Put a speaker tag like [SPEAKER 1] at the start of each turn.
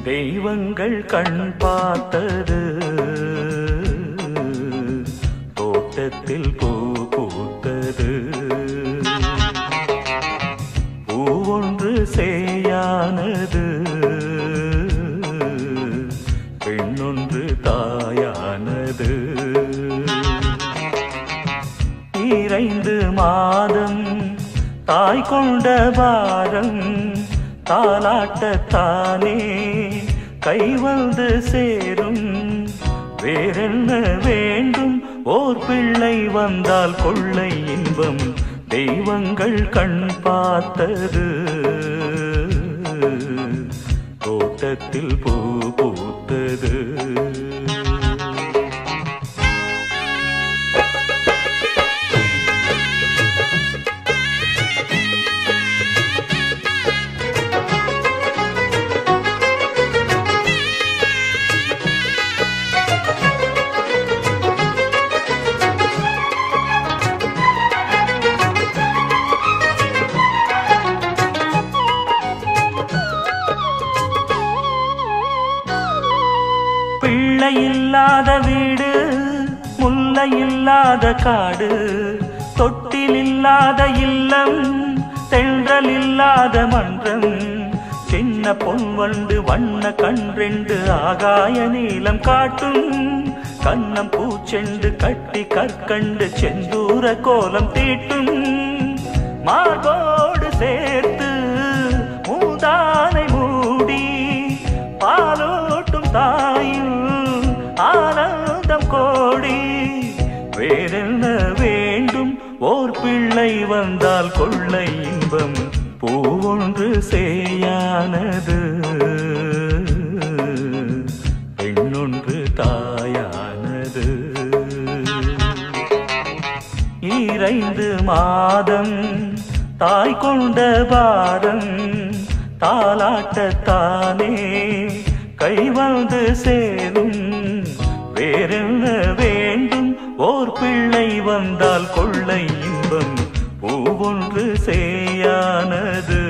[SPEAKER 1] தெய்வங்கள் கண் பார்த்தது தோட்டத்தில் பூ பூத்தது பூவொன்று சேயானது பெண்ணொன்று தாயானது இறைந்து மாதம் தாய் கொண்ட பாரம் தாலாட்டத்தானே கை வந்து சேரும் வேறென்ன வேண்டும் ஓர் பிள்ளை வந்தால் கொள்ளை இன்பம் தெய்வங்கள் கண் பார்த்தது தோட்டத்தில் பூ பூத்தது பிள்ளை இல்லாத வீடு முல்லை இல்லாத காடு தொட்டில் இல்லாத இல்லம் தென்றல் இல்லாத மன்றம் சின்ன பொன் வண்டு வண்ண கன்றெண்டு ஆகாய நீலம் காட்டும் கண்ணம் பூச்செண்டு கட்டி கற்கண்டு செந்தூர கோலம் தீட்டும் மார்போடு சேர்த்து மூதானை மூடி பாலோட்டும் தாயும் ஆனந்தம் கோடி வேறென்ன வேண்டும் ஓர் பிள்ளை வந்தால் கொள்ளை இன்பம் பூவொன்று சேயானது பெண்ணொன்று தாயானது இறைந்து மாதம் தாய் கொண்ட பாரம் தாலாட்டத்தானே கை வந்து சேரும் வேறென்ன வேண்டும் ஓர் பிள்ளை வந்தால் கொள்ளை இன்பம் பூவொன்று சேயானது